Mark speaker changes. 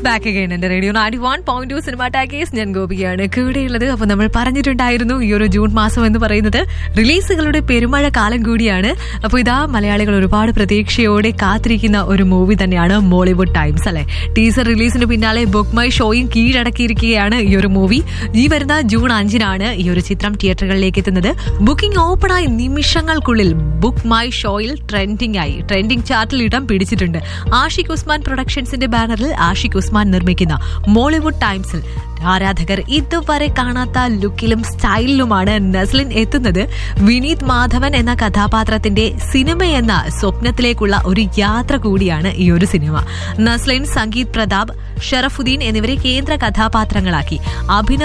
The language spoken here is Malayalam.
Speaker 1: ബാക്ക് അഗൈൻ എന്റെ radio Nadi one point two cinema talkies ഞാൻ ഗോപികയാണ് കൂടെയുള്ളത് അപ്പൊ നമ്മൾ പറഞ്ഞിട്ടുണ്ടായിരുന്നു ഈ ഒരു ജൂൺ മാസം എന്ന് പറയുന്നത് റിലീസുകളുടെ പെരുമഴ കാലം കൂടിയാണ് അപ്പൊ ഇതാ മലയാളികൾ ഒരുപാട് പ്രതീക്ഷയോടെ കാത്തിരിക്കുന്ന ഒരു മൂവി തന്നെയാണ് മോളിവുഡ് ടൈംസ് അല്ലെ ടീസർ റിലീസിന് പിന്നാലെ ബുക്ക് മൈ ഷോയും കീഴടക്കിയിരിക്കുകയാണ് ഈ ഒരു മൂവി ഈ വരുന്ന ജൂൺ അഞ്ചിനാണ് ഈ ഒരു ചിത്രം തിയേറ്ററുകളിലേക്ക് എത്തുന്നത് ബുക്കിംഗ് ഓപ്പണായി നിമിഷങ്ങൾക്കുള്ളിൽ ബുക്ക് മൈ ഷോയിൽ ട്രെൻഡിംഗ് ആയി ട്രെൻഡിംഗ് ചാർട്ടിൽ ഇടം പിടിച്ചിട്ടുണ്ട് ആഷിഖ് ഉസ്മാൻ പ്രൊഡക്ഷൻസിന്റെ ബാനറിൽ ആഷിഖ് ഉസ്മാൻ നിർമ്മിക്കുന്ന മോളിവുഡ് ടൈംസിൽ ആരാധകർ ഇതുവരെ കാണാത്ത ലുക്കിലും സ്റ്റൈലിലുമാണ് നസ്ലിൻ എത്തുന്നത് വിനീത് മാധവൻ എന്ന കഥാപാത്രത്തിന്റെ സിനിമ എന്ന സ്വപ്നത്തിലേക്കുള്ള ഒരു യാത്ര കൂടിയാണ് ഈ ഒരു സിനിമ നസ്ലിൻ സംഗീത് പ്രതാപ് ഷറഫുദ്ദീൻ എന്നിവരെ കേന്ദ്ര കഥാപാത്രങ്ങളാക്കി അഭിനവ്